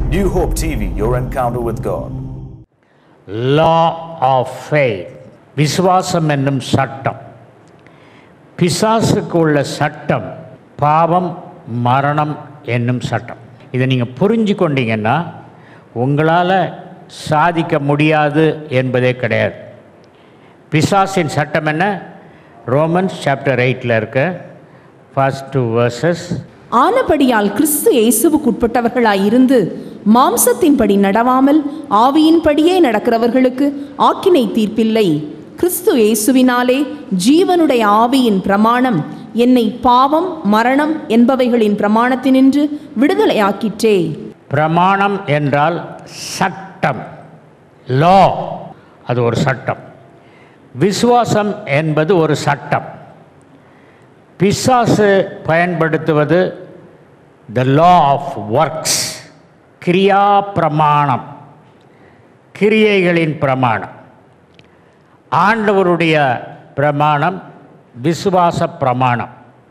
New Hope TV, your encounter with God. law of faith விசுவாசம் என்னும் சட்டம் பிசாசுக்கு உள்ள சட்டம் பாவம் மரணம் என்னும் சட்டம் இதை நீங்கள் புரிஞ்சு கொண்டீங்கன்னா உங்களால் சாதிக்க முடியாது என்பதே கிடையாது பிசாசின் சட்டம் என்ன ரோமன்ஸ் சாப்டர் எயிட்டில் இருக்க ஃபர்ஸ்ட் டூ வேர்சஸ் ஆனபடியால் கிறிஸ்து இயேசுவுக்குட்பட்டவர்களாய் இருந்து மாம்சத்தின்படி நடவாமல் ஆவியின்படியே நடக்கிறவர்களுக்கு ஆக்கினை தீர்ப்பில்லை கிறிஸ்து இயேசுவினாலே ஜீவனுடைய ஆவியின் பிரமாணம் என்னை பாவம் மரணம் என்பவைகளின் பிரமாணத்தினின்று விடுதலையாக்கிற்றே பிரமாணம் என்றால் சட்டம் லா அது ஒரு சட்டம் விசுவாசம் என்பது ஒரு சட்டம் பிசாசு பயன்படுத்துவது த லா ஆஃப் ஒர்க்ஸ் கிரியா பிரமாணம் கிரியைகளின் பிரமாணம் ஆண்டவருடைய பிரமாணம் விசுவாச பிரமாணம்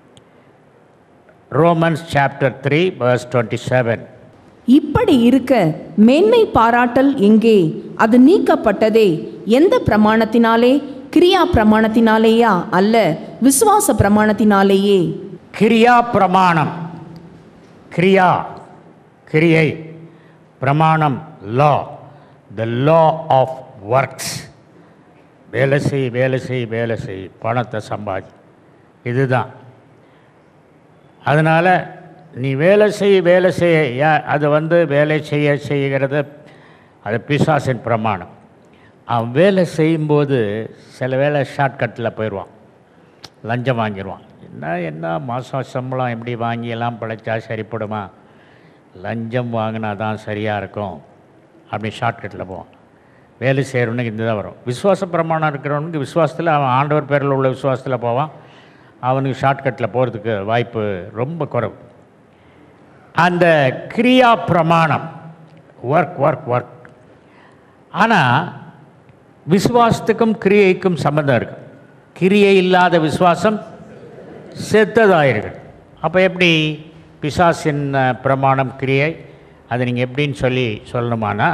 Romans chapter three verse twenty seven இப்படி இருக்க மேன்மை பாராட்டல் எங்கே அது நீக்கப்பட்டதே எந்த பிரமாணத்தினாலே கிரியா பிரமாணத்தினாலேயா அல்ல விசுவாச பிரமாணத்தினாலேயே கிரியா பிரமாணம் கிரியா கிரியை பிரமாணம் லா த லா ஆஃப் ஒர்க்ஸ் வேலை செய் வேலை செய் வேலை செய் பணத்தை சம்பாதி இதுதான் அதனால் நீ வேலை செய் வேலை செய்ய ஏன் அது வந்து வேலை செய்ய செய்கிறது அது பிசாசின் பிரமாணம் அவன் வேலை செய்யும்போது சில வேலை ஷார்ட்கட்டில் போயிடுவான் லஞ்சம் வாங்கிடுவான் என்ன என்ன மாதம் சம்பளம் எப்படி வாங்கி எல்லாம் பிழைச்சா சரிப்படுமா லஞ்சம் வாங்கினா தான் சரியாக இருக்கும் அப்படி ஷார்ட்கட்டில் போவான் வேலை செய்கிறவனுக்கு இந்த தான் வரும் விசுவாச பிரமாணம் இருக்கிறவனுக்கு விசுவாசத்தில் அவன் ஆண்டவர் பேரில் உள்ள விசுவாசத்தில் போவான் அவனுக்கு ஷார்ட்கட்டில் போகிறதுக்கு வாய்ப்பு ரொம்ப குறைவு அந்த கிரியா பிரமாணம் ஒர்க் ஒர்க் ஒர்க் ஆனால் விசுவாசத்துக்கும் கிரியைக்கும் சம்மந்தம் இருக்கு கிரியை இல்லாத விசுவாசம் செத்ததாயிருக்கு அப்போ எப்படி பிசாசின் அஹ், பிரமாணம் கிரியை அது நீங்கள் எப்படின்னு சொல்லி சொல்லணுமானா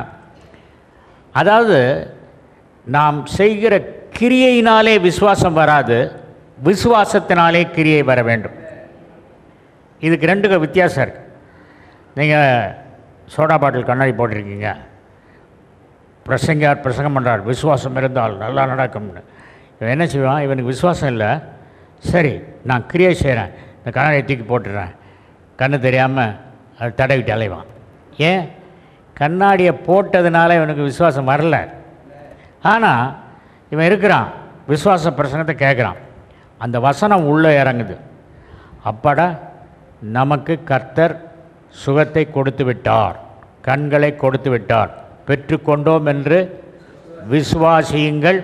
அதாவது நாம் செய்கிற கிரியையினாலே விசுவாசம் வராது விசுவாசத்தினாலே கிரியை வர வேண்டும் இதுக்கு ரெண்டுக்கும் வித்தியாசம் இருக்குது நீங்கள் சோடா பாட்டில் கண்ணாடி போட்டிருக்கீங்க பிரசங்கியார் பிரசங்கம் பண்ணுறார் விசுவாசம் இருந்தால் நல்லா நடக்கும்னு இவன் என்ன செய்வான் இவனுக்கு விசுவாசம் இல்லை சரி நான் கிரியை செய்கிறேன் இந்த கண்ணாடியை தூக்கி போட்டுடுறேன் கண்ணு தெரியாமல் அது தடவிட்டு அலைவான் ஏன் கண்ணாடியை போட்டதுனால இவனுக்கு விசுவாசம் வரல ஆனால் இவன் இருக்கிறான் விசுவாச பிரசங்கத்தை கேட்குறான் அந்த வசனம் உள்ளே இறங்குது அப்பாடா நமக்கு கர்த்தர் சுகத்தை கொடுத்து விட்டார் கண்களை கொடுத்து விட்டார் பெற்றுக்கொண்டோம் என்று விசுவாசியுங்கள்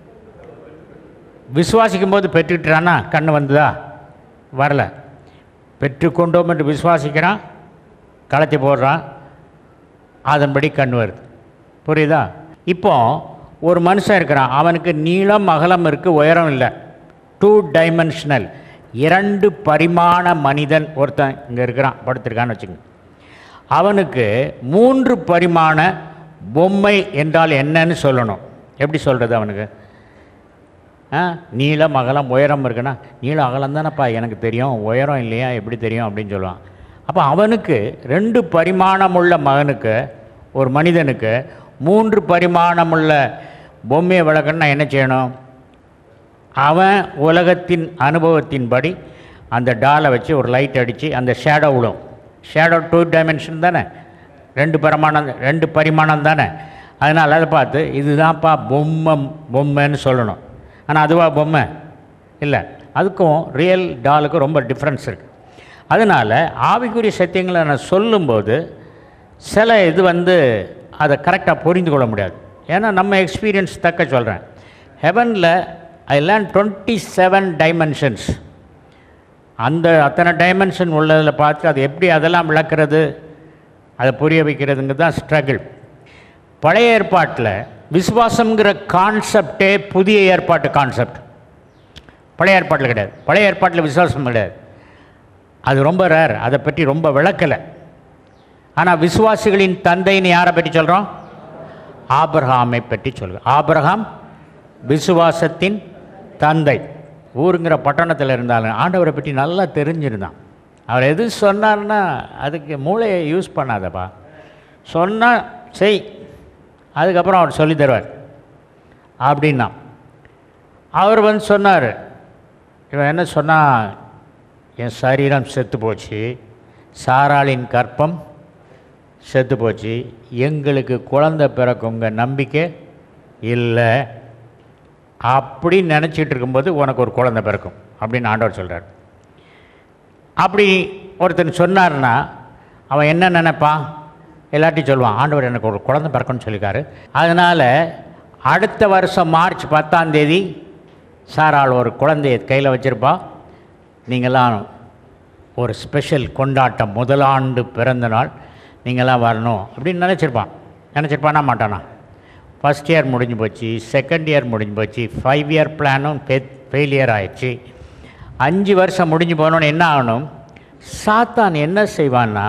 விசுவாசிக்கும் போது பெற்றுக்கிட்டானா கண் வந்ததா வரல பெற்றுக்கொண்டோம் என்று விசுவாசிக்கிறான் களைச்சி போடுறான் அதன்படி கண் வருது புரியுதா இப்போ ஒரு மனுஷன் இருக்கிறான் அவனுக்கு நீளம் அகலம் இருக்குது உயரம் இல்லை டூ டைமென்ஷனல் இரண்டு பரிமாண மனிதன் ஒருத்தன் இங்கே இருக்கிறான் படுத்திருக்கான்னு வச்சுக்கோங்க அவனுக்கு மூன்று பரிமாண பொம்மை என்றால் என்னன்னு சொல்லணும் எப்படி சொல்கிறது அவனுக்கு ஆ நீளம் அகலம் உயரம் இருக்குன்னா நீளம் அகலம் தானேப்பா எனக்கு தெரியும் உயரம் இல்லையா எப்படி தெரியும் அப்படின்னு சொல்லுவான் அப்போ அவனுக்கு ரெண்டு பரிமாணமுள்ள மகனுக்கு ஒரு மனிதனுக்கு மூன்று பரிமாணமுள்ள பொம்மையை விளக்கணும்னா என்ன செய்யணும் அவன் உலகத்தின் அனுபவத்தின்படி அந்த டாலை வச்சு ஒரு லைட் அடித்து அந்த ஷேடோ விழும் ஷேடோ டூ டைமென்ஷன் தானே ரெண்டு பரிமாணம் ரெண்டு பரிமாணம் தானே அதனால் அதை பார்த்து இதுதான்ப்பா பொம்மை பொம்மைன்னு சொல்லணும் ஆனால் அதுவா பொம்மை இல்லை அதுக்கும் ரியல் டாலுக்கும் ரொம்ப டிஃப்ரென்ஸ் இருக்குது அதனால் ஆவிக்குரிய சத்தியங்களை நான் சொல்லும்போது சில இது வந்து அதை கரெக்டாக புரிந்து கொள்ள முடியாது ஏன்னா நம்ம எக்ஸ்பீரியன்ஸ் தக்க சொல்கிறேன் ஹெவனில் I learn twenty seven dimensions அந்த அத்தனை டைமென்ஷன் உள்ளதில் பார்த்து அது எப்படி அதெல்லாம் விளக்குறது அதை புரிய வைக்கிறதுங்க தான் ஸ்ட்ரகிள் பழைய ஏற்பாட்டில் விசுவாசங்கிற கான்செப்டே புதிய ஏற்பாட்டு கான்செப்ட் பழைய ஏற்பாட்டில் கிடையாது பழைய ஏற்பாட்டில் விசுவாசம் கிடையாது அது ரொம்ப ரேர் அதை பற்றி ரொம்ப விளக்கலை ஆனால் விசுவாசிகளின் தந்தைன்னு யாரை பற்றி சொல்கிறோம் ஆபிரகாமை பற்றி சொல்கிறோம் ஆபிரகாம் விசுவாசத்தின் தந்தை ஊருங்கிற பட்டணத்தில் இருந்தாலும் ஆண்டவரை பற்றி நல்லா தெரிஞ்சிருந்தான் அவர் எது சொன்னார்னா அதுக்கு மூளையை யூஸ் பண்ணாதப்பா சொன்னால் செய் அதுக்கப்புறம் அவர் சொல்லி தருவார் அப்படின்னா அவர் வந்து சொன்னார் இவன் என்ன சொன்னா என் சரீரம் செத்து போச்சு சாராளின் கற்பம் செத்து போச்சு எங்களுக்கு குழந்தை பிறக்குங்க நம்பிக்கை இல்லை அப்படி நினச்சிட்டு இருக்கும்போது உனக்கு ஒரு குழந்தை பிறக்கும் அப்படின்னு ஆண்டவர் சொல்கிறார் அப்படி ஒருத்தன் சொன்னார்னா அவன் என்ன நினைப்பான் எல்லாத்தையும் சொல்லுவான் ஆண்டவர் எனக்கு ஒரு குழந்தை பிறக்கும்னு சொல்லியிருக்காரு அதனால் அடுத்த வருஷம் மார்ச் பத்தாம் தேதி சாராள் ஒரு குழந்தைய கையில் வச்சுருப்பா நீங்களாம் ஒரு ஸ்பெஷல் கொண்டாட்டம் முதலாண்டு பிறந்த நாள் நீங்களாம் வரணும் அப்படின்னு நினச்சிருப்பான் நினச்சிருப்பானா மாட்டானா ஃபஸ்ட் இயர் முடிஞ்சு போச்சு செகண்ட் இயர் முடிஞ்சு போச்சு ஃபைவ் இயர் பிளானும் ஃபெயிலியர் ஆயிடுச்சு அஞ்சு வருஷம் முடிஞ்சு போனோன்னு என்ன ஆகணும் சாத்தான் என்ன செய்வான்னா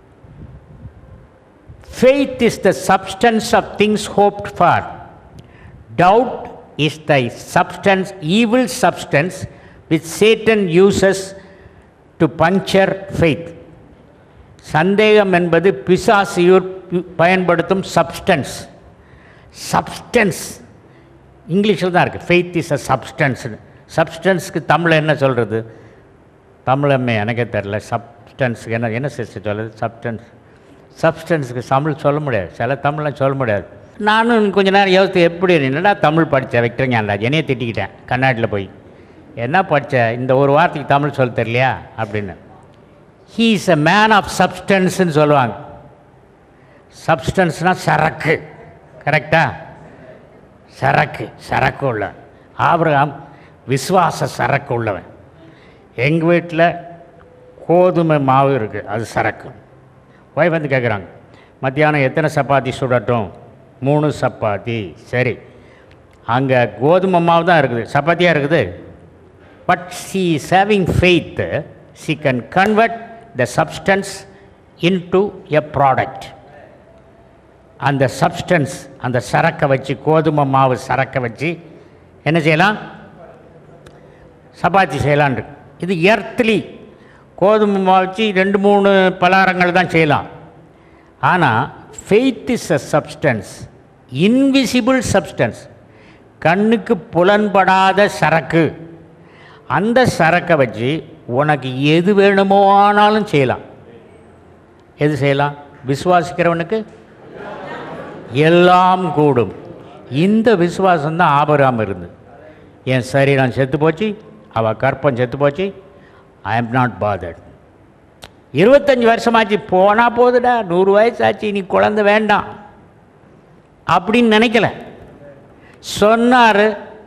faith is the substance of things hoped for doubt is the substance evil substance with Satan uses to puncture faith சந்தேகம் என்பது பிசாசியூர் பயன்படுத்தும் சப்ஸ்டன்ஸ் சப்ஸ்டன்ஸ் இங்கிலீஷில் தான் இருக்குது ஃபெய்த் இஸ் அ சப்ஸ்டன்ஸ்னு சப்ஸ்டன்ஸ்க்கு தமிழில் என்ன சொல்கிறது தமிழம்மே எனக்கே தெரில சப்ஸ்டன்ஸுக்கு என்ன என்ன சிஸ்டர் சொல்லுது சப்ஸ்டன்ஸ் சப்ஸ்டன்ஸுக்கு தமிழ் சொல்ல முடியாது சில தமிழ்லாம் சொல்ல முடியாது நானும் கொஞ்ச நேரம் யோசித்து எப்படி என்னடா தமிழ் படித்தேன் விக்டரஞான்டா என்னையே திட்டிக்கிட்டேன் கர்நாட்டில் போய் என்ன படித்த இந்த ஒரு வார்த்தைக்கு தமிழ் சொல்ல தெரியலையா அப்படின்னு he is a man of சப்ஸ்டன்ஸ்னு சொல்லுவாங்க சப்ஸ்டன்ஸ்னால் சரக்கு கரெக்டா சரக்கு சரக்கு உள்ள ஆபிரகாம் விசுவாச சரக்கு உள்ளவன் எங்கள் வீட்டில் கோதுமை மாவு இருக்குது அது சரக்கு ஒய்ஃப் வந்து கேட்குறாங்க மத்தியானம் எத்தனை சப்பாத்தி சுடட்டும் மூணு சப்பாத்தி சரி அங்கே கோதுமை மாவு தான் இருக்குது சப்பாத்தியாக இருக்குது but she is having faith she can convert the substance into a product அந்த சப்ஸ்டன்ஸ் அந்த சரக்கை வச்சு கோதுமை மாவு சரக்கை வச்சு என்ன செய்யலாம் சப்பாத்தி செய்யலான் இருக்கு. இது எர்த்லி கோதுமை மாவு வச்சு ரெண்டு மூணு பலகாரங்கள் தான் செய்யலாம் ஆனால் faith is a substance invisible substance கண்ணுக்கு புலன்படாத சரக்கு அந்த சரக்கை வச்சு உனக்கு எது வேணுமோ ஆனாலும் செய்யலாம் எது செய்யலாம் விசுவாசிக்கிறவனுக்கு எல்லாம் கூடும் இந்த விசுவாசம் தான் ஆபராம் இருந்து என் சரீரம் செத்து போச்சு அவள் கற்பம் செத்து போச்சு ஐ எம் நாட் பாதர்ட் இருபத்தஞ்சி வருஷமாச்சு போனால் போதுடா நூறு வயசாச்சு நீ குழந்தை வேண்டாம் அப்படின்னு நினைக்கல சொன்னார்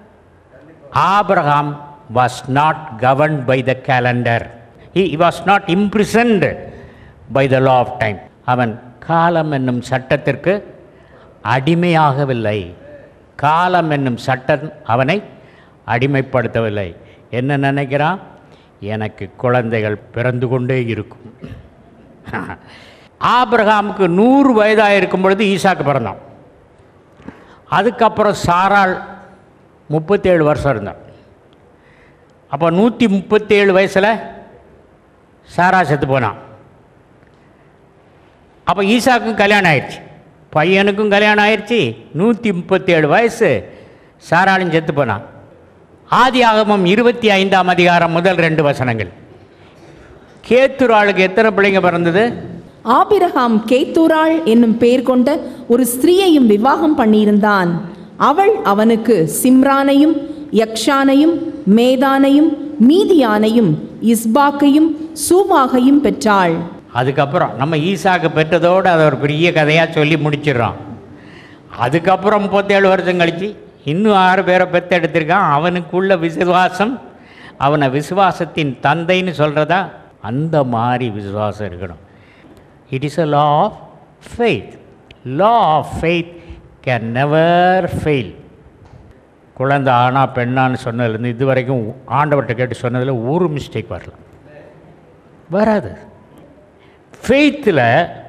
Abraham was not govern by the calendar he was not imprisoned by the law of time அவன் காலம் என்னும் சட்டத்திற்கு அடிமையாகவில்லை காலம் என்னும் சட்டம் அவனை அடிமைப்படுத்தவில்லை என்ன நினைக்கிறான் எனக்கு குழந்தைகள் பிறந்து கொண்டே இருக்கும் ஆபிரகாமுக்கு நூறு வயதாக இருக்கும் பொழுது ஈசாக்கு பிறந்தான் அதுக்கப்புறம் சாராள் முப்பத்தேழு வருஷம் இருந்தான் அப்போ நூற்றி முப்பத்தேழு வயசில் சாரா செத்து போனான் அப்போ ஈசாக்கும் கல்யாணம் ஆயிடுச்சு பையனுக்கும் கல்யாணம் ஆயிடுச்சு நூற்றி முப்பத்தேழு வயசு சாராளும் செத்து போனான் ஆதி ஆகமம் இருபத்தி ஐந்தாம் அதிகாரம் முதல் ரெண்டு வசனங்கள் கேத்துராளுக்கு எத்தனை பிள்ளைங்க பிறந்தது ஆபிரகாம் கேத்தூராள் என்னும் பெயர் கொண்ட ஒரு ஸ்திரீயையும் விவாகம் பண்ணியிருந்தான் அவள் அவனுக்கு சிம்ரானையும் யக்ஷானையும் மேதானையும் மீதியானையும் இஸ்பாக்கையும் சூவாகையும் பெற்றாள் அதுக்கப்புறம் நம்ம ஈசாக்கு பெற்றதோடு அதை ஒரு பெரிய கதையாக சொல்லி முடிச்சிடுறோம் அதுக்கப்புறம் முப்பத்தேழு வருஷம் கழிச்சு இன்னும் ஆறு பேரை பெற்றெடுத்திருக்கான் அவனுக்குள்ள விசுவாசம் அவனை விசுவாசத்தின் தந்தைன்னு சொல்கிறதா அந்த மாதிரி விசுவாசம் இருக்கணும் it is a law of faith law of faith can never fail குழந்தை ஆனா பெண்ணான்னு சொன்னதுலேருந்து இது வரைக்கும் ஆண்டவர்கிட்ட கேட்டு சொன்னதில் ஒரு மிஸ்டேக் வரல வராது ஃபெய்த்தில்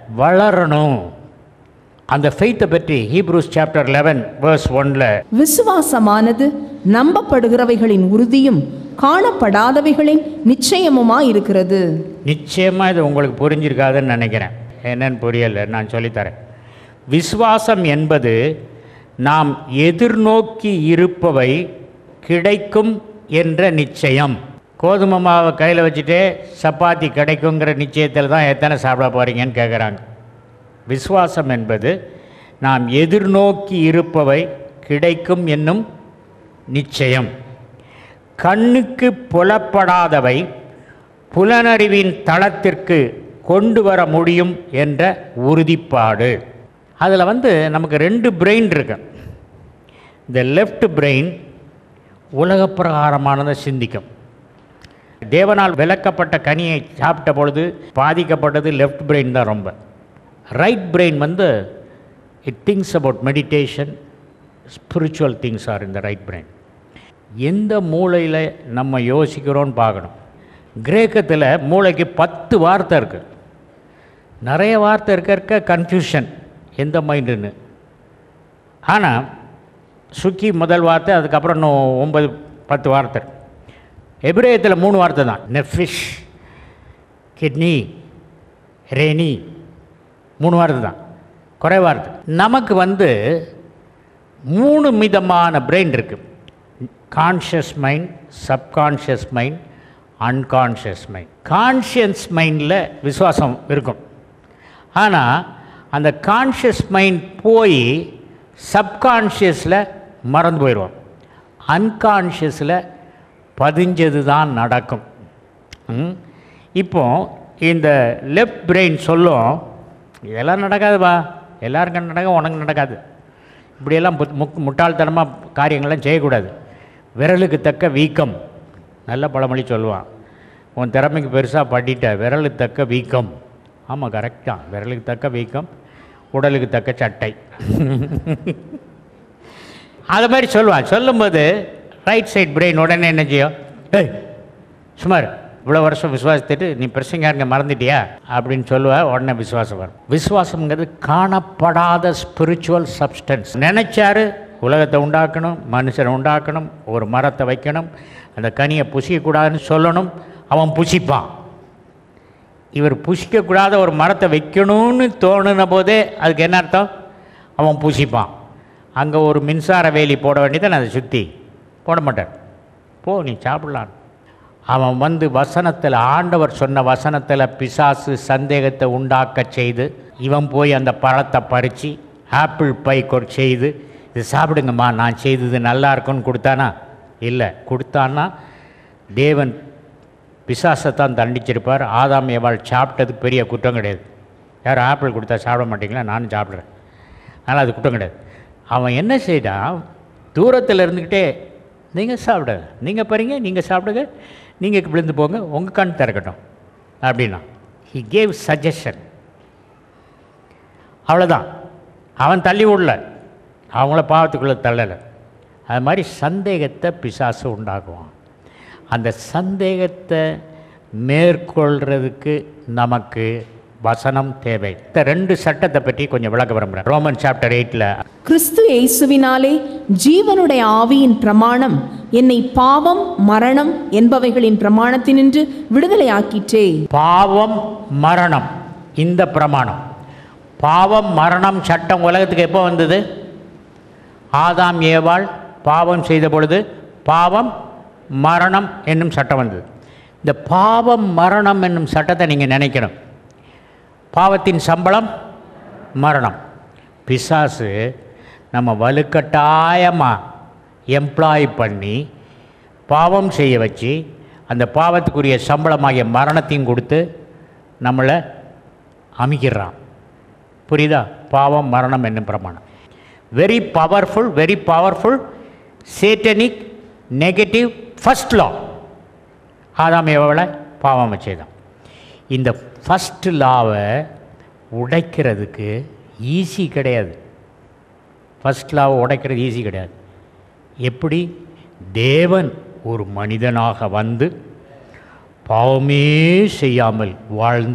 வளரணும் அந்த ஃபெய்த்தை பற்றி ஹீப்ரூஸ் சாப்டர் லெவன் வேர்ஸ் ஒன்ல விசுவாசமானது நம்பப்படுகிறவைகளின் உறுதியும் காணப்படாதவைகளின் நிச்சயமுமாயிருக்கிறது நிச்சயமாக இது உங்களுக்கு புரிஞ்சிருக்காதுன்னு நினைக்கிறேன் என்னன்னு புரியல நான் சொல்லித்தரேன் விசுவாசம் என்பது நாம் எதிர்நோக்கி இருப்பவை கிடைக்கும் என்ற நிச்சயம் கோதுமை மாவை கையில் வச்சுட்டு சப்பாத்தி கிடைக்குங்கிற நிச்சயத்தில் தான் எத்தனை சாப்பிட போகிறீங்கன்னு கேட்குறாங்க விசுவாசம் என்பது நாம் எதிர்நோக்கி இருப்பவை கிடைக்கும் என்னும் நிச்சயம் கண்ணுக்கு புலப்படாதவை புலனறிவின் தளத்திற்கு கொண்டு வர முடியும் என்ற உறுதிப்பாடு அதில் வந்து நமக்கு ரெண்டு பிரெயின் இருக்கு இந்த லெஃப்ட் பிரெயின் உலகப்பிரகாரமானதை சிந்திக்கும் தேவனால் விளக்கப்பட்ட கனியை சாப்பிட்ட பொழுது பாதிக்கப்பட்டது லெஃப்ட் பிரெயின் தான் ரொம்ப ரைட் பிரெயின் வந்து it things about meditation spiritual things are இந்த ரைட் பிரெயின் எந்த மூளையில் நம்ம யோசிக்கிறோன்னு பார்க்கணும் கிரேக்கத்தில் மூளைக்கு பத்து வார்த்தை இருக்குது நிறைய வார்த்தை இருக்க இருக்க கன்ஃபியூஷன் எந்த மைண்டுன்னு ஆனால் சுக்கி முதல் வார்த்தை அதுக்கப்புறம் இன்னும் ஒன்பது பத்து வார்த்தை இருக்கு. எபிரேயத்தில் மூணு வார்த்தை தான் நெஃபிஷ் கிட்னி ரேனி மூணு வார்த்தை தான் குறை வார்த்தை நமக்கு வந்து மூணு விதமான பிரெயின் இருக்குது conscious mind subconscious mind unconscious mind conscious மைண்டில் விசுவாசம் இருக்கும் ஆனால் அந்த கான்ஷியஸ் மைண்ட் போய் சப்கான்ஷியஸில் மறந்து போயிடுவோம் அன்கான்ஷியஸில் பதிஞ்சது தான் நடக்கும் ம்? இப்போ இந்த லெஃப்ட் பிரெயின் சொல்லும் இதெல்லாம் நடக்காதுப்பா எல்லாருக்கும் நடக்கும் உனக்கு நடக்காது இப்படியெல்லாம் புத்- முக் முட்டாள்தனமாக காரியங்கள்லாம் செய்யக்கூடாது விரலுக்கு தக்க வீக்கம் நல்ல பழமொழி சொல்லுவான் உன் திறமைக்கு பெருசாக பண்ணிட்ட விரலுக்கு தக்க வீக்கம் ஆமாம் கரெக்ட் தான் விரலுக்கு தக்க வீக்கம் உடலுக்கு தக்க சட்டை அது மாதிரி சொல்லுவான் சொல்லும்போது ரைட் சைட் பிரெயின் உடனே என்ன செய்யும் ஏய் சுமார் இவ்வளோ வருஷம் விசுவாசத்துட்டு நீ பிரசங்காரங்க மறந்துட்டியா அப்படின்னு சொல்லுவ உடனே விசுவாசம் வரும் விசுவாசம்ங்கிறது காணப்படாத ஸ்பிரிச்சுவல் சப்ஸ்டன்ஸ் நினைச்சாரு உலகத்தை உண்டாக்கணும் மனுஷனை உண்டாக்கணும் ஒரு மரத்தை வைக்கணும் அந்த கனியை புசிக்கக்கூடாதுன்னு சொல்லணும் அவன் புசிப்பான் இவர் புசிக்கக்கூடாத ஒரு மரத்தை வைக்கணும்னு தோணுன போதே அதுக்கு என்ன அர்த்தம் அவன் புசிப்பான் அங்கே ஒரு மின்சார வேலி போட வேண்டியதான் அதை சுற்றி போட மாட்டார் போ நீ சாப்பிடலாம் அவன் வந்து வசனத்தில் ஆண்டவர் சொன்ன வசனத்தில் பிசாசு சந்தேகத்தை உண்டாக்க செய்து இவன் போய் அந்த பழத்தை பறித்து ஆப்பிள் பை கொ செய்து இது சாப்பிடுங்கம்மா நான் செய்தது நல்லா இருக்குன்னு கொடுத்தானா இல்லை கொடுத்தான்னா தேவன் பிசாசைத்தான் தண்டிச்சிருப்பார் ஆதாம் ஏவாள் சாப்பிட்டதுக்கு பெரிய குற்றம் கிடையாது யாரும் ஆப்பிள் கொடுத்தா சாப்பிட மாட்டீங்களா நானும் சாப்பிட்றேன் அதனால் அது குற்றம் கிடையாது அவன் என்ன செய்தான் தூரத்தில் இருந்துக்கிட்டே நீங்கள் சாப்பிடுங்க நீங்கள் பாருங்க நீங்கள் சாப்பிடுங்க நீங்கள் விழுந்து போங்க உங்கள் கண் திறக்கட்டும் அப்படின்னா ஹி கேவ் சஜஷன் அவ்வளோதான் அவன் தள்ளி விடல அவங்கள பாவத்துக்குள்ளே தள்ளலை அது மாதிரி சந்தேகத்தை பிசாசு உண்டாக்குவான் அந்த சந்தேகத்தை மேற்கொள்கிறதுக்கு நமக்கு வசனம் தேவை இந்த ரெண்டு சட்டத்தை பற்றி கொஞ்சம் விளக்க விரும்புகிறேன் ரோமன் சாப்டர் எயிட்டில் கிறிஸ்து இயேசுவினாலே ஜீவனுடைய ஆவியின் பிரமாணம் என்னை பாவம் மரணம் என்பவைகளின் பிரமாணத்தினின்று விடுதலையாக்கிற்றே பாவம் மரணம் இந்த பிரமாணம் பாவம் மரணம் சட்டம் உலகத்துக்கு எப்போ வந்தது ஆதாம் ஏவாள் பாவம் செய்த பொழுது பாவம் மரணம் என்னும் சட்டம் வந்தது இந்த பாவம் மரணம் என்னும் சட்டத்தை நீங்கள் நினைக்கணும் பாவத்தின் சம்பளம் மரணம் பிசாசு நம்ம வலுக்கட்டாயமாக எம்ப்ளாய் பண்ணி பாவம் செய்ய வச்சு அந்த பாவத்துக்குரிய சம்பளமாகிய மரணத்தையும் கொடுத்து நம்மளை அமைக்கிறான் புரியுதா பாவம் மரணம் என்னும் பிரமாணம் very powerful very powerful satanic negative first law ஆதாம் எவ்வளோ பாவம் வச்சேதான் இந்த ஃபஸ்ட் லாவை உடைக்கிறதுக்கு ஈஸி கிடையாது ஃபஸ்ட் லாவை உடைக்கிறது ஈஸி கிடையாது எப்படி தேவன் ஒரு மனிதனாக வந்து பாவமே செய்யாமல் வாழ்ந்து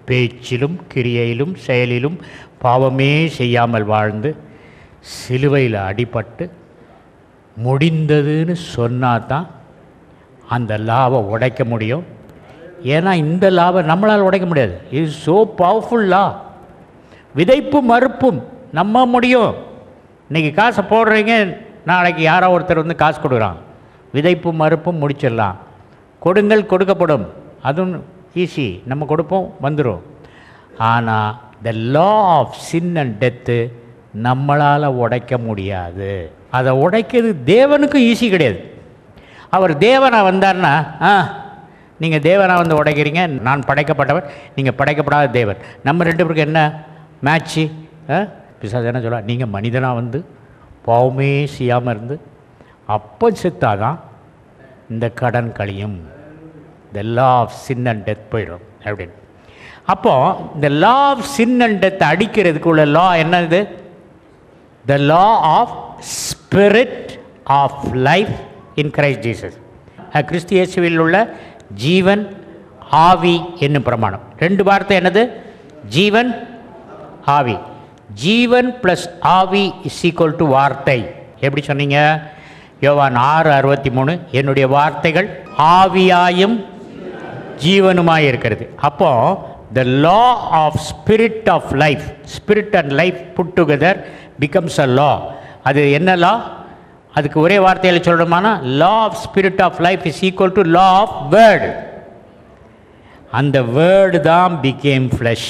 பேச்சிலும் கிரியையிலும் செயலிலும் பாவமே செய்யாமல் வாழ்ந்து சிலுவையில் அடிபட்டு முடிந்ததுன்னு சொன்னால் தான் அந்த லாவை உடைக்க முடியும் ஏன்னா இந்த லாவை நம்மளால் உடைக்க முடியாது இது ஸோ பவர்ஃபுல் லா விதைப்பும் மறுப்பும் நம்ம முடியும் இன்றைக்கி காசை போடுறீங்க நாளைக்கு யாரோ ஒருத்தர் வந்து காசு கொடுக்குறான் விதைப்பும் மறுப்பும் முடிச்சிடலாம் கொடுங்கள் கொடுக்கப்படும் அதுவும் ஈஸி நம்ம கொடுப்போம் வந்துடும் ஆனால் the law of sin and death நம்மளால் உடைக்க முடியாது அதை உடைக்கிறது தேவனுக்கும் ஈஸி கிடையாது அவர் தேவனா வந்தார்னா ஆ நீங்கள் தேவனா வந்து உடைக்கிறீங்க நான் படைக்கப்பட்டவர் நீங்கள் படைக்கப்படாத தேவன் நம்ம ரெண்டு பேருக்கு என்ன மேட்ச்சு ஆ பிசாசு என்ன சொல்ல நீங்கள் மனிதனாக வந்து பாவமே செய்யாமல் இருந்து அப்போ செத்தாதான் இந்த கடன் கழியும் the law of sin and death போயிடும் அப்படின்னு அப்போது இந்த law of sin and death அடிக்கிறதுக்கு உள்ள லா என்னது the law of spirit of life in Christ Jesus கிறிஸ்து இயேசுவில் உள்ள ஜீவன் ஆவி என்னும் பிரமாணம் ரெண்டு வார்த்தை என்னது ஜீவன் ஆவி ஜீவன் ப்ளஸ் ஆவி இஸ் ஈக்குவல் டு வார்த்தை எப்படி சொன்னீங்க யோவான் ஆறு அறுபத்தி மூணு என்னுடைய வார்த்தைகள் ஆவியாயும் ஜீவனுமாய் இருக்கிறது அப்போ the law of spirit of life spirit and life put together becomes a law அது என்ன லா அதுக்கு ஒரே வார்த்தையில் சொல்லணுமானா law of spirit of life is equal to law of word அந்த வேர்டு தான் பிகேம் ஃப்ளஷ்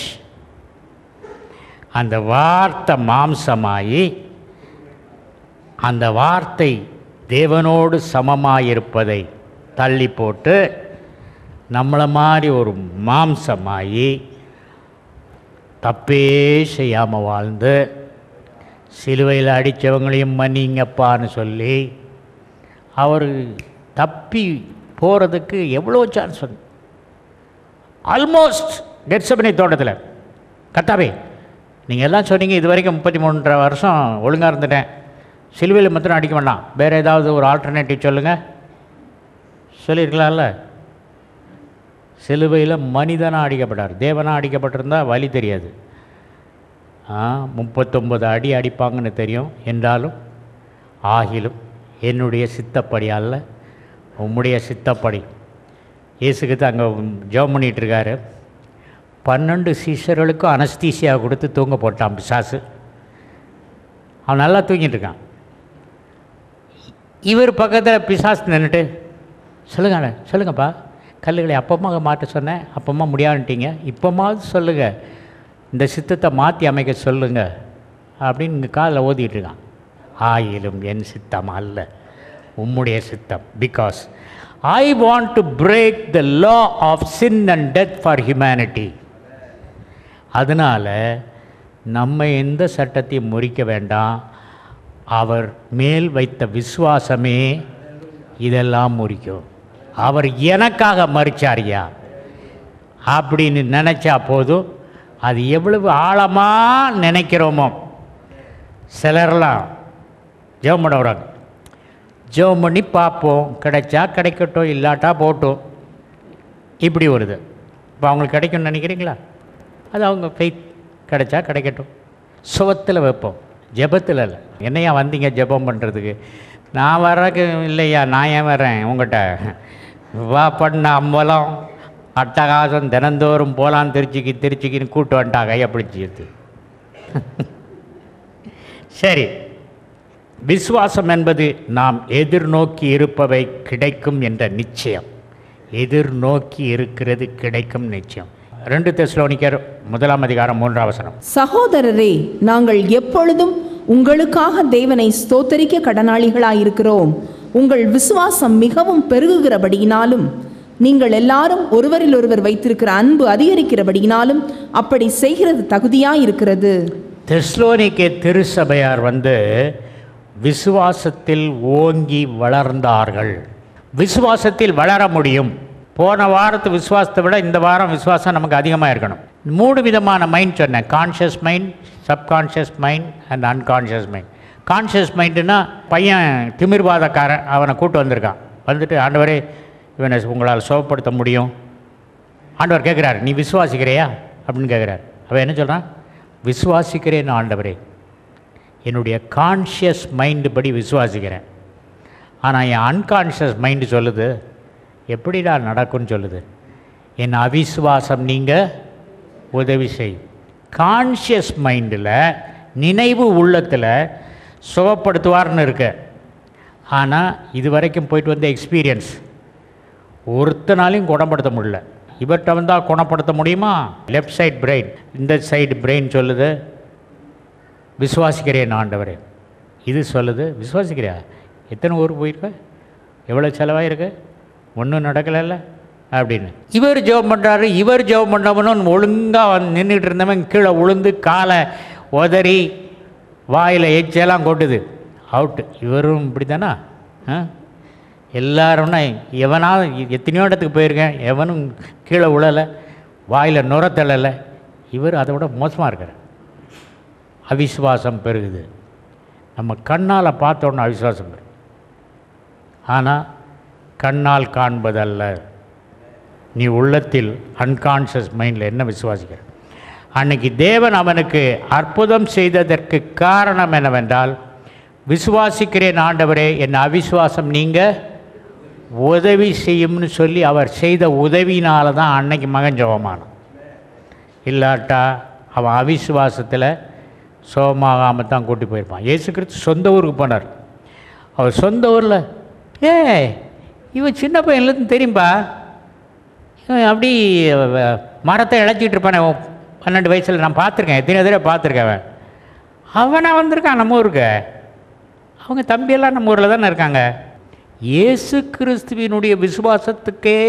அந்த வார்த்தை மாம்சமாயி அந்த வார்த்தை தேவனோடு சமமாயிருப்பதை தள்ளி போட்டு நம்மளை மாதிரி ஒரு மாம்சமாயி தப்பே செய்யாமல் வாழ்ந்து சிலுவையில் அடித்தவங்களையும் மன்னிங்கப்பான்னு சொல்லி அவர் தப்பி போகிறதுக்கு எவ்வளோ சான்ஸ் வந்து ஆல்மோஸ்ட் கெட்சபனி தோட்டத்தில் கத்தாவே நீங்கள் எல்லாம் சொன்னீங்க இது வரைக்கும் முப்பத்தி மூன்றரை வருஷம் ஒழுங்காக இருந்துட்டேன் சிலுவையில் மாத்திரம் அடிக்க வேண்டாம் வேறு ஏதாவது ஒரு ஆல்டர்னேட்டிவ் சொல்லுங்கள் சொல்லியிருக்கலாம்ல சிலுவையில் மனிதனாக அடிக்கப்பட்டார் தேவனாக அடிக்கப்பட்டிருந்தா வழி தெரியாது ஆ முப்பத்தொம்பது அடி அடிப்பாங்கன்னு தெரியும் என்றாலும் ஆகிலும் என்னுடைய சித்தப்படி அல்ல உம்முடைய சித்தப்படி இயேசுக்கு அங்கே ஜெபம் பண்ணிட்டு இருக்காரு பன்னெண்டு சீஷர்களுக்கும் அனஸ்தீசியா கொடுத்து தூங்க போட்டான் பிசாசு அவன் நல்லா தூங்கிட்டு இருக்கான் இவர் பக்கத்தில் பிசாசு நின்றுட்டு சொல்லுங்க சொல்லுங்கப்பா கல்லுகளை அப்பமா மாட்ட சொன்னேன் அப்பமா முடியாதுன்ட்டீங்க இப்போமாவது சொல்லுங்கள் இந்த சித்தத்தை மாற்றி அமைக்க சொல்லுங்க அப்படின்னு இங்கே காதில் ஓதிட்டு இருக்கான் ஆயிலும் என் சித்தம் அல்ல உம்முடைய சித்தம் because I want to break the law of sin and death for humanity அதனால் நம்ம எந்த சட்டத்தையும் முறிக்க வேண்டாம் அவர் மேல் வைத்த விசுவாசமே இதெல்லாம் முறிக்கும் அவர் எனக்காக மறிச்சாரியா அப்படின்னு நினச்சா போதும் அது எவ்வளவு ஆழமாக நினைக்கிறோமோ சிலர்லாம் ஜெபம் பண்ண வராங்க ஜெபம் பண்ணி பார்ப்போம் கிடைச்சா கிடைக்கட்டும் இல்லாட்டா போட்டும் இப்படி வருது இப்போ அவங்களுக்கு கிடைக்கும்னு நினைக்கிறீங்களா அது அவங்க ஃபெய்த் கிடைச்சா கிடைக்கட்டும் சுவத்தில் வைப்போம் ஜெபத்தில் இல்லை என்னையா வந்தீங்க ஜெபம் பண்ணுறதுக்கு நான் வர்றதுக்கு இல்லையா நான் ஏன் வரேன் உங்கள்கிட்ட வா பண்ண அம்பலம் அட்டகாசம் தினந்தோறும் போகலாம் திருச்சிக்கு திருச்சிக்குன்னு கூட்டு வந்துட்டாங்க கையை பிடிச்சிது சரி விசுவாசம் என்பது நாம் எதிர்நோக்கி இருப்பவை கிடைக்கும் என்ற நிச்சயம் எதிர்நோக்கி இருக்கிறது கிடைக்கும் நிச்சயம் ரெண்டு தெஸ்லோனிக்கர் முதலாம் அதிகாரம் மூன்றாம் வசனம் சகோதரரே நாங்கள் எப்பொழுதும் உங்களுக்காக தேவனை ஸ்தோத்தரிக்க கடனாளிகளாயிருக்கிறோம் உங்கள் விசுவாசம் மிகவும் பெருகுகிறபடியினாலும் நீங்கள் எல்லாரும் ஒருவரில் ஒருவர் வைத்திருக்கிற அன்பு அதிகரிக்கிறபடியினாலும் அப்படி செய்கிறது தகுதியாயிருக்கிறது தெஸ்லோனிக்கே திருசபையார் வந்து விசுவாசத்தில் ஓங்கி வளர்ந்தார்கள் விசுவாசத்தில் வளர முடியும் போன வாரத்து விசுவாசத்தை விட இந்த வாரம் விசுவாசம் நமக்கு அதிகமாக இருக்கணும் மூணு விதமான மைண்ட் சொன்னேன் conscious mind subconscious mind and unconscious mind conscious மைண்டுனா பையன் திமிர்வாதக்காரன் அவனை கூட்டு வந்திருக்கான் வந்துட்டு ஆண்டவரே இவனை உங்களால் சுகப்படுத்த முடியும் ஆண்டவர் கேட்குறாரு நீ விசுவாசிக்கிறியா அப்படின்னு கேட்குறாரு அவன் என்ன சொல்கிறான் விசுவாசிக்கிறேன் ஆண்டவரே என்னுடைய கான்ஷியஸ் மைண்டு படி விசுவாசிக்கிறேன் ஆனால் என் அன்கான்ஷியஸ் மைண்டு சொல்லுது எப்படிடா நடக்கும்னு சொல்லுது என் அவிசுவாசம் நீங்கள் உதவி செய் கான்ஷியஸ் மைண்டில் நினைவு உள்ளத்தில் சுகப்படுத்துவார்னு இருக்கு ஆனால் இது வரைக்கும் போயிட்டு வந்த எக்ஸ்பீரியன்ஸ் ஒருத்தனாலையும் குணப்படுத்த முடியல இவர்கிட்ட வந்தால் குணப்படுத்த முடியுமா லெஃப்ட் சைடு பிரெயின் இந்த சைடு பிரெயின் சொல்லுது விசுவாசிக்கிறேன் ஆண்டவரே இது சொல்லுது விசுவாசிக்கிறியா எத்தனை ஊருக்கு போயிருக்க எவ்வளோ செலவாயிருக்கு ஒன்றும் நடக்கலைல்ல அப்படின்னு இவர் ஜெபம் பண்ணுறாரு இவர் ஜெபம் பண்ணவனும் ஒழுங்காக வந்து நின்றுட்டு இருந்தவன் கீழே உளுந்து காலை உதறி வாயில் எச்செல்லாம் கொட்டுது அவுட்டு இவரும் இப்படி தானா ஆ எல்லாரும்னா எவனாவது எத்தனையோ இடத்துக்கு போயிருக்கேன் எவனும் கீழே உழலை வாயில் நுர தள்ளலை இவர் அதை விட மோசமாக இருக்கார் அவிசுவாசம் பெருகுது நம்ம கண்ணால் பார்த்தோன்னே அவிசுவாசம் பெருகு ஆனால் கண்ணால் காண்பதல்ல நீ உள்ளத்தில் அன்கான்ஷியஸ் மைண்டில் என்ன விசுவாசிக்கிற அன்னைக்கு தேவன் அவனுக்கு அற்புதம் செய்ததற்கு காரணம் என்னவென்றால் விசுவாசிக்கிறேன் ஆண்டவரே என் அவிசுவாசம் நீங்கள் உதவி செய்யும்னு சொல்லி அவர் செய்த உதவினால தான் அன்னைக்கு மகன் ஜெபமானான் இல்லாட்டா அவன் அவிசுவாசத்தில் சோகமாகாமல் தான் கூட்டி போயிருப்பான் இயேசு கிறிஸ்து சொந்த ஊருக்கு போனார் அவர் சொந்த ஊரில் ஏ இவன் சின்ன பையன்லேருந்து தெரியும்பா இவன் அப்படி அஹ், மரத்தை இழைச்சிட்டு இருப்பானே அவன் பன்னெண்டு வயசில் நான் பார்த்துருக்கேன் எத்தனை தடவை பார்த்துருக்கேன் அவன் அவனா வந்திருக்கான் நம்ம ஊருக்கு அவங்க தம்பியெல்லாம் நம்ம ஊரில் தானே இருக்காங்க இயேசு கிறிஸ்துவினுடைய விசுவாசத்துக்கே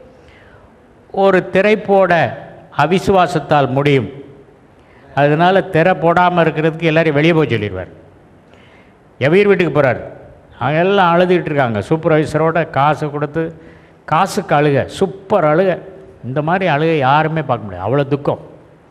ஒரு திரை போட அவிசுவாசத்தால் முடியும் அதனால் திரை போடாமல் இருக்கிறதுக்கு எல்லாரையும் வெளியே போய் சொல்லிடுவார் எவீர் வீட்டுக்கு போகிறார் அவங்க எல்லாம் அழுதுகிட்டு இருக்காங்க சூப்பர்வைசரோட காசு கொடுத்து காசுக்கு அழுக சூப்பர் அழுக இந்த மாதிரி அழுக யாருமே பார்க்க முடியாது அவ்வளோ துக்கம்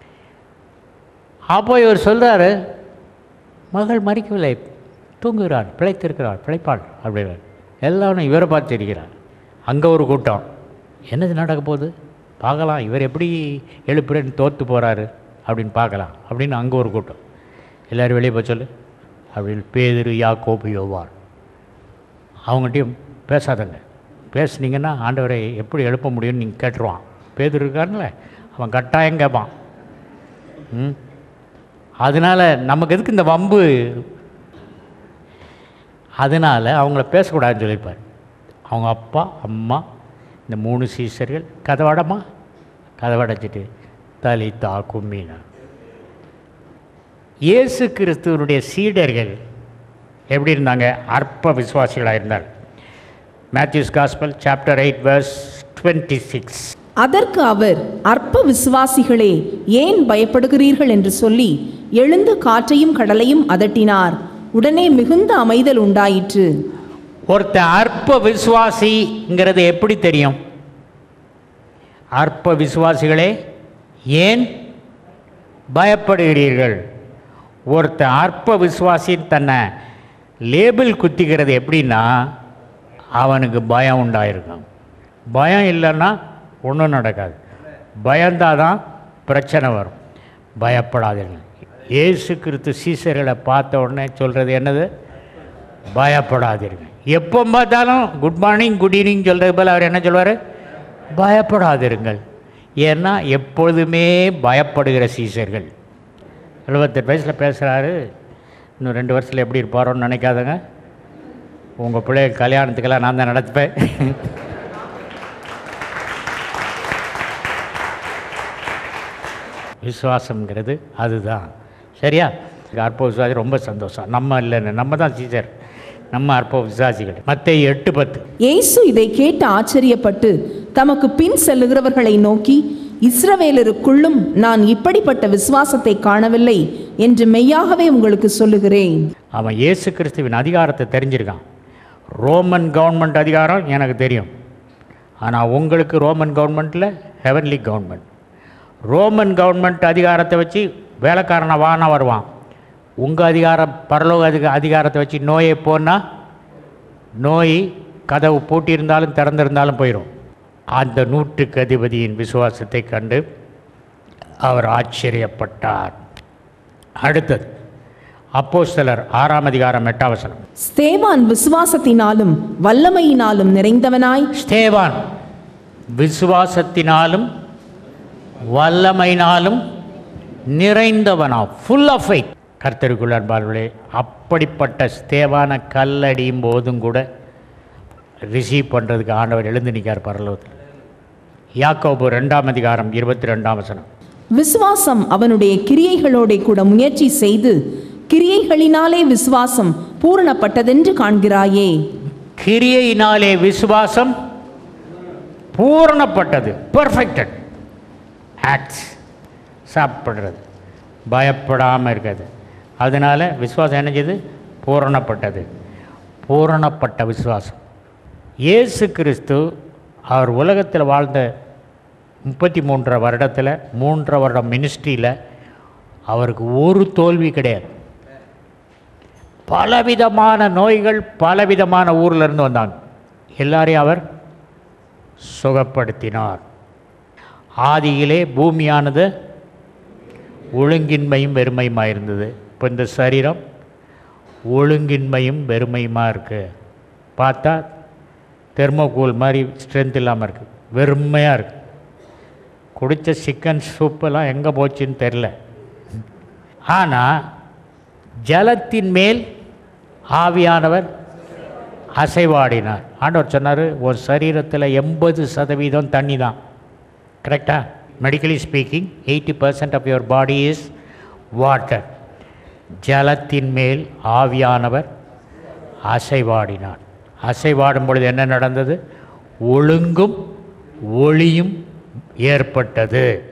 அப்போ இவர் சொல்கிறாரு மகள் மறிக்கவில்லை தூங்குகிறாள் பிழைத்திருக்கிறாள் பிழைப்பாள் அப்படின்னார் எல்லாரும் இவரை பார்த்து இருக்கிறார் அங்கே ஒரு கூட்டம் என்னது நடக்க போகுது பார்க்கலாம் இவர் எப்படி எழுப்புறேன்னு தோற்று போகிறாரு அப்படின்னு பார்க்கலாம் அப்படின்னு அங்கே ஒரு கூட்டம் எல்லோரும் வெளியே போய் சொல்லு அப்படின்னு பேதிரு யாக்கோபு யோவான் அவங்ககிட்டயும் பேசாதங்க பேசுனீங்கன்னா ஆண்டவரை எப்படி எழுப்ப முடியும்னு நீங்கள் கேட்டுருவான் பேதுரு இருக்காருல்ல அவன் கட்டாயம் கேட்பான் ம் அதனால் நமக்கு எதுக்கு இந்த வம்பு அதனால் அவங்கள பேசக்கூடாதுன்னு சொல்லியிருப்பார் அவங்க அப்பா அம்மா இந்த மூணு சீசர்கள் கதவடமா கதவடைச்சிட்டு தலித்தா கும்மினா இயேசு கிறிஸ்துவனுடைய சீடர்கள் எப்படி இருந்தாங்க அற்ப விசுவாசிகளாக இருந்தார் Matthew's gospel chapter eight verse twenty six அதற்கு அவர் அற்ப விசுவாசிகளே ஏன் பயப்படுகிறீர்கள் என்று சொல்லி எழுந்து காற்றையும் கடலையும் அதட்டினார் உடனே மிகுந்த அமைதல் உண்டாயிற்று ஒருத்தன் அற்ப விசுவாசிங்கிறது எப்படி தெரியும் அற்ப விசுவாசிகளே ஏன் பயப்படுகிறீர்கள் ஒருத்தன் அற்ப விசுவாசின்னு தன்னை லேபிள் குத்திக்கிறது எப்படின்னா அவனுக்கு பயம் உண்டாயிருக்கும் பயம் இல்லைன்னா ஒன்றும் நடக்காது பயந்தாதான் தான் பிரச்சனை வரும் பயப்படாதீர்கள் இயேசு கிறிஸ்து சீசர்களை பார்த்த உடனே சொல்கிறது என்னது பயப்படாதீர்கள் எப்போ பார்த்தாலும் குட் மார்னிங் குட் ஈவினிங் சொல்கிறது போல் அவர் என்ன சொல்வார் பயப்படாதிருங்கள் ஏன்னா எப்பொழுதுமே பயப்படுகிற சீசர்கள் எழுபத்தெட்டு வயசில் பேசுகிறாரு இன்னும் ரெண்டு வருஷத்தில் எப்படி இருப்பாரோன்னு நினைக்காதங்க உங்கள் பிள்ளைய கல்யாணத்துக்கெல்லாம் நான் தான் நடத்துப்பேன் விசுவாசம்ங்கிறது அதுதான் சரியா அற்ப விசுவாசி ரொம்ப சந்தோஷம் நம்ம இல்லைன்னு நம்ம தான் சீசர் நம்ம அற்ப விசுவாசிகள் மற்ற எட்டு பத்து இயேசு இதை கேட்டு ஆச்சரியப்பட்டு தமக்கு பின் செல்லுகிறவர்களை நோக்கி இஸ்ரவேலருக்குள்ளும் நான் இப்படிப்பட்ட விசுவாசத்தை காணவில்லை என்று மெய்யாகவே உங்களுக்கு சொல்லுகிறேன் அவன் இயேசு கிறிஸ்துவின் அதிகாரத்தை தெரிஞ்சிருக்கான் ரோமன் கவர்மெண்ட் அதிகாரம் எனக்கு தெரியும் ஆனால் உங்களுக்கு ரோமன் கவர்மெண்ட்டில் ஹெவன்லி கவர்மெண்ட் ரோமன் கவர்மெண்ட் அதிகாரத்தை வச்சு வேலைக்காரனை வானா வருவான் உங்கள் அதிகாரம் பரலோக அதிக அதிகாரத்தை வச்சு நோயை போனால் நோய் கதவு பூட்டியிருந்தாலும் திறந்திருந்தாலும் போயிடும் அந்த நூற்றுக்கு அதிபதியின் விசுவாசத்தை கண்டு அவர் ஆச்சரியப்பட்டார் அடுத்தது அப்போஸ்தலர் ஆறாம் அதிகாரம் எட்டாம் வசனம் ஸ்தேவான் விசுவாசத்தினாலும் வல்லமையினாலும் நிறைந்தவனாய் ஸ்தேவான் விசுவாசத்தினாலும் வல்லமையினாலும் நிறைந்தவனா ஃபுல் ஆஃப் ஃபைட் கர்த்தருக்குள் அன்பார்களே அப்படிப்பட்ட ஸ்தேவான கல்லடியும் போதும் கூட ரிசீவ் பண்ணுறதுக்கு ஆண்டவர் எழுந்து நிற்கார் பரலோகத்தில் யாக்கோபு ரெண்டாம் அதிகாரம் இருபத்தி ரெண்டாம் வசனம் விசுவாசம் அவனுடைய கிரியைகளோட கூட முயற்சி செய்து கிரியைகளினாலே விசுவாசம் பூரணப்பட்டதென்று காண்கிறாயே கிரியையினாலே விசுவாசம் பூரணப்பட்டது பெர்ஃபெக்டட் ஆக்ட்ஸ் சாப்பிடுறது பயப்படாமல் இருக்கிறது அதனால் விசுவாசம் என்ன செய்யுது பூரணப்பட்டது பூரணப்பட்ட விசுவாசம் இயேசு கிறிஸ்து அவர் உலகத்தில் வாழ்ந்த முப்பத்தி மூன்றரை வருடத்தில் மூன்றரை வருடம் மினிஸ்ட்ரியில் அவருக்கு ஒரு தோல்வி கிடையாது பலவிதமான நோய்கள் பலவிதமான ஊர்ல இருந்து வந்தாங்க எல்லாரையும் அவர் சுகப்படுத்தினார் ஆதியிலே பூமியானது ஒழுங்கின்மையும் வெறுமையுமாக இருந்தது இப்போ இந்த சரீரம் ஒழுங்கின்மையும் வெறுமையுமா இருக்குது பார்த்தா தெர்மோகோல் மாதிரி ஸ்ட்ரென்த் இல்லாமல் இருக்குது வெறுமையாக இருக்குது குடித்த சிக்கன் சூப்பெல்லாம் எங்கே போச்சுன்னு தெரில ஆனால் ஜலத்தின் மேல் ஆவியானவர் அசைவாடினார் ஆண்டவர் சொன்னார் ஒரு சரீரத்தில் எண்பது சதவீதம் தண்ணி தான் கரெக்டா medically speaking eighty percent of your body is water ஜலத்தின் மேல் ஆவியானவர் அசைவாடினார் அசைவாடும் பொழுது என்ன நடந்தது ஒழுங்கும் ஒளியும் ஏற்பட்டது